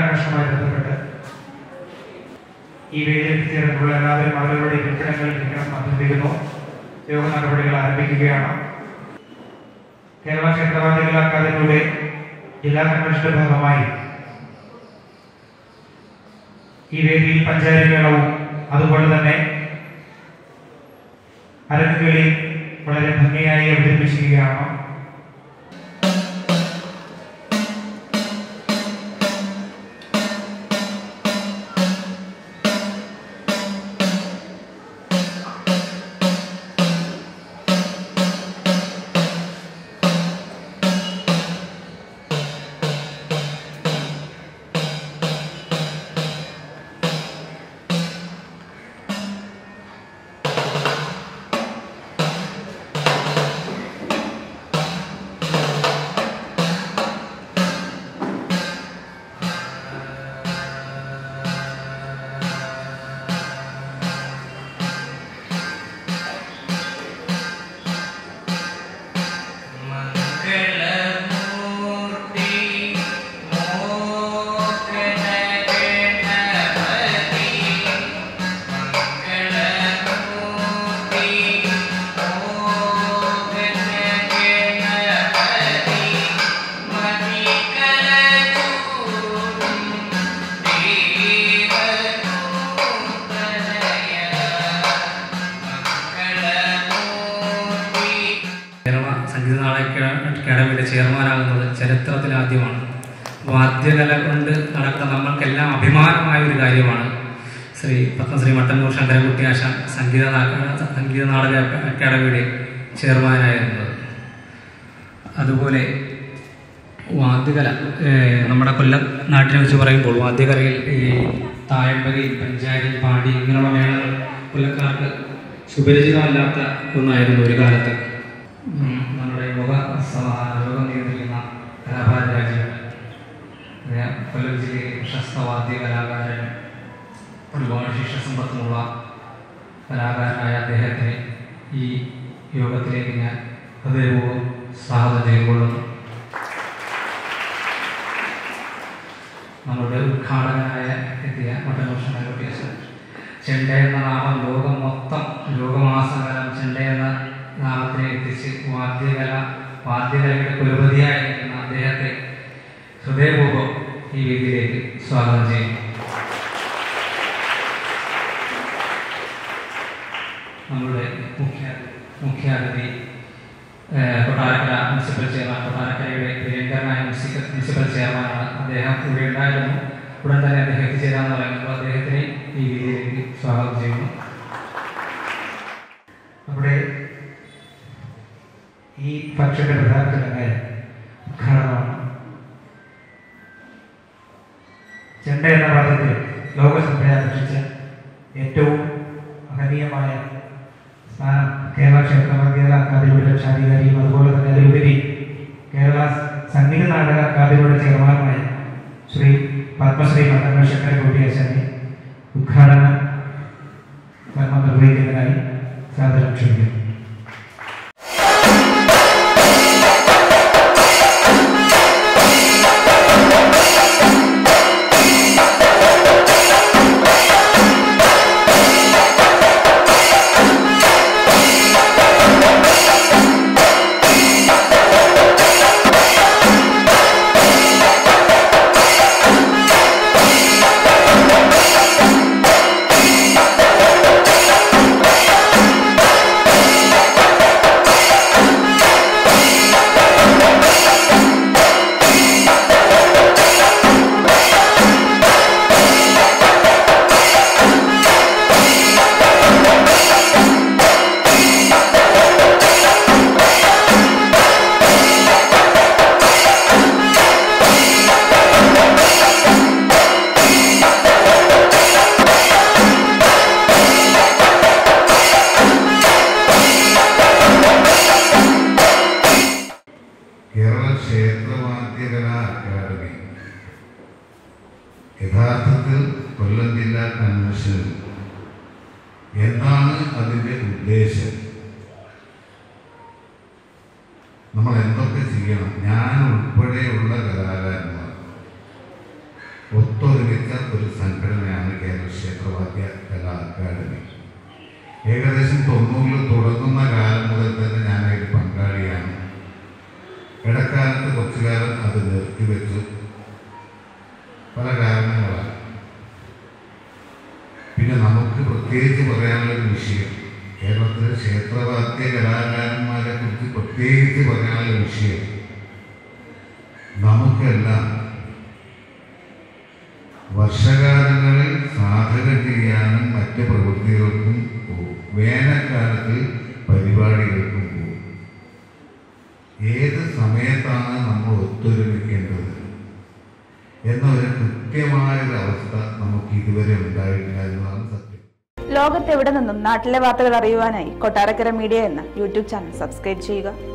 കൺവെൻഷനുമായി ബന്ധപ്പെട്ട് ഈ വേദിയിൽ ചേർന്നുള്ള എല്ലാവരും അവരവരുടെ ഇരിപ്പിടങ്ങളിൽ ഇരിക്കണം അഭ്യർത്ഥിക്കുന്നു യോഗ നടപടികൾ ആരംഭിക്കുകയാണ് കേരള ക്ഷേത്രവാദികൾ അക്കാദമിയുടെ ജില്ലാ കൺവെൻഷന്റെ ഭാഗമായി ഈ വേദിയിൽ പഞ്ചായത്ത് മേളവും അതുപോലെ തന്നെ അരങ്ങുകളിൽ വളരെ ഭംഗിയായി അവതരിപ്പിച്ചിരിക്കുകയാണ് മംഗളമൂർത്തി മോഹനഗണപതി മംഗളമൂർത്തി മോഹനഗണപതി മതികലചൂടും ദേവനൂതനയ മംഗളമൂർത്തി കേരള സംഗീത നാടക അക്കാദമിയുടെ ചെയർമാനാകുന്നത് ചരിത്രത്തിലാദ്യമാണ് വാദ്യകല കൊണ്ട് നടക്കുന്ന നമ്മൾക്കെല്ലാം അഭിമാനമായ ഒരു കാര്യമാണ് ശ്രീ പത്മശ്രീ മട്ടന്നൂർ ശങ്കരൻകുട്ടി ആശാൻ സംഗീത നാ- സംഗീത നാടക അക്കാദമിയുടെ ചെയർമാനായിരുന്നത് അതുപോലെ വാദ്യകല ഏഹ്, നമ്മുടെ കൊല്ലം നാട്ടിനെ വെച്ച് പറയുമ്പോൾ വാദ്യകലയിൽ ഈ തായമ്പകി പഞ്ചാരി പാടി ഇങ്ങനെയുള്ള മേളകൾ കൊല്ലക്കാർക്ക് സുപരിചിതമല്ലാത്ത ഒന്നായിരുന്നു ഒരു കാലത്ത് ഉം, നമ്മുടെ യോഗ സഭ- യോഗം നിയന്ത്രിക്കുന്ന കലാഭാര രാജ്യമാണ് അദ്ദേഹം കൊല്ലം ജില്ലയിലെ പ്രശസ്ത വാദ്യ കലാകാരൻ ഒരുപാട് ശിഷ്യസമ്പത്തുമുള്ള കലാകാരനായ അദ്ദേഹത്തിന് ഈ യോഗത്തിലേക്ക് ഞാൻ ഹൃദയപൂർവ്വം സ്വാഗതം ചെയ്തുകൊള്ളുന്നു നമ്മുടെ ഉദ്ഘാടകനായ എത്തിയ മട്ടന്നൂർ കുട്ടിയസ് ചെണ്ട എന്ന നാമം ലോകം മൊത്തം ലോകമാസകാലം ചെണ്ട എന്ന നാമത്തിനെ എത്തിച്ച് വാദ്യകല വാദ്യകലയുടെ കുലപതിയായിരിക്കുന്ന അദ്ദേഹത്തെ ഹൃദയപൂർവ്വം ഈ വേദിയിലേക്ക് സ്വാഗതം ചെയ്യുന്നു നമ്മുടെ മുഖ്യ മുഖ്യാതിഥി ഏഹ്, കൊട്ടാരക്കര മുനിസിപ്പൽ ചെയർമാൻ കൊട്ടാരക്കരയുടെ പ്രിയങ്കരനായ മുനിസിപ്പൽ മുനിസിപ്പൽ ചെയർമാനാണ് അദ്ദേഹം ഇവിടെ ഉണ്ടായിരുന്നു ഉടൻ തന്നെ അദ്ദേഹം എത്തിച്ചേരാന്ന് പറയുമ്പോൾ അദ്ദേഹത്തിനെ ഈ വേദിയിലേക്ക് സ്വാഗതം ചെയ്യുന്നു നമ്മുടെ ഈ ഫംഗ്ഷന്റെ പ്രധാന ചടങ്ങ് ഉദ്ഘാടനമാണ് ചെണ്ട എന്ന വാദ്യത്തിൽ ലോകസഭയെ ആകർഷിച്ച ഏറ്റവും മഹനീയമായ സ്ഥാനം കേരള ക്ഷേത്രവാദ്യ അക്കാദമിയുടെ രക്ഷാധികാരിയും അതുപോലെ തന്നെ അതിലുപരി കേരള സംഗീത നാടക അക്കാദമിയുടെ ചെയർമാനുമായ ശ്രീ പത്മശ്രീ മട്ടന്നൂർ ശങ്കര കോട്ടിയാശാനെ ഉദ്ഘാടന കർമ്മം നിർവഹിക്കുന്നതിനായി സാദരം ക്ഷണിക്കുന്നു കേരള ക്ഷേത്രവാദ്യകലാ അക്കാദമി യഥാർത്ഥത്തിൽ കൊല്ലം ജില്ലാ കൺവെൻഷനിൽ എന്താണ് അതിൻ്റെ ഉദ്ദേശം നമ്മൾ എന്തൊക്കെ ചെയ്യണം ഞാൻ ഉൾപ്പെടെയുള്ള കലാകാരന്മാർ ഒത്തൊരുമിച്ച ഒരു സംഘടനയാണ് കേരള ക്ഷേത്രവാദ്യ കലാ അക്കാദമി ഏകദേശം തൊണ്ണൂറിൽ തുടങ്ങുന്ന കാലം മുതൽ തന്നെ ഞാൻ അതിൽ പങ്കാളിയാണ് ഇടക്കാലത്ത് കുറച്ചു കാലം അത് നിർത്തിവെച്ചു പല കാരണങ്ങളാണ് പിന്നെ നമുക്ക് പ്രത്യേകിച്ച് പറയാനുള്ള ഒരു വിഷയം കേരളത്തിലെ ക്ഷേത്രവാദ്യ കലാകാരന്മാരെ കുറിച്ച് പ്രത്യേകിച്ച് പറയാനുള്ള വിഷയം നമുക്കെല്ലാം വർഷകാലങ്ങളിൽ സാധക ചെയ്യാനും മറ്റ് പ്രവൃത്തികൾക്കും പോകും വേനൽക്കാലത്ത് പരിപാടികൾക്കും പോകും ഏത് സമയത്താണ് നമ്മൾ ഒത്തൊരുമിക്കേണ്ടത് എന്ന ഒരു കൃത്യമായൊരു അവസ്ഥ നമുക്ക് ഇതുവരെ ഉണ്ടായിട്ടില്ല എന്നതാണ് സത്യം ലോകത്തെവിടെ നിന്നും നാട്ടിലെ വാർത്തകൾ അറിയുവാനായി കൊട്ടാരക്കര മീഡിയ എന്ന യൂട്യൂബ് ചാനൽ സബ്സ്ക്രൈബ് ചെയ്യുക